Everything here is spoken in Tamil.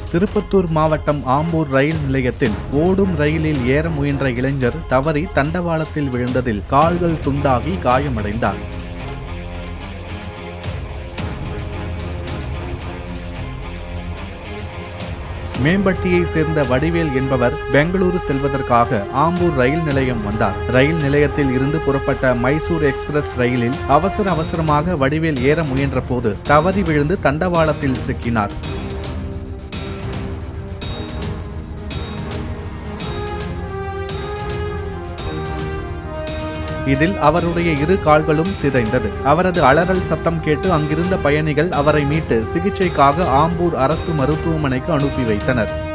திருப்பத்தூர் மாவட்டம் ஆம்பூர் ரயில் நிலையத்தில் ஓடும் ரயிலில் ஏற முயன்ற இளைஞர் தவறி தண்டவாளத்தில் விழுந்ததில் கால்கள் துண்டாகி காயமடைந்தார் மேம்பட்டியை சேர்ந்த வடிவேல் என்பவர் பெங்களூரு செல்வதற்காக ஆம்பூர் ரயில் நிலையம் வந்தார் ரயில் நிலையத்தில் இருந்து புறப்பட்ட மைசூர் எக்ஸ்பிரஸ் ரயிலில் அவசர அவசரமாக வடிவேல் ஏற முயன்ற போது தவறி விழுந்து தண்டவாளத்தில் சிக்கினார் இதில் அவருடைய இரு கால்களும் சிதைந்தது அவரது அலறல் சத்தம் கேட்டு அங்கிருந்த பயணிகள் அவரை மீட்டு சிகிச்சைக்காக ஆம்பூர் அரசு மருத்துவமனைக்கு அனுப்பி வைத்தனர்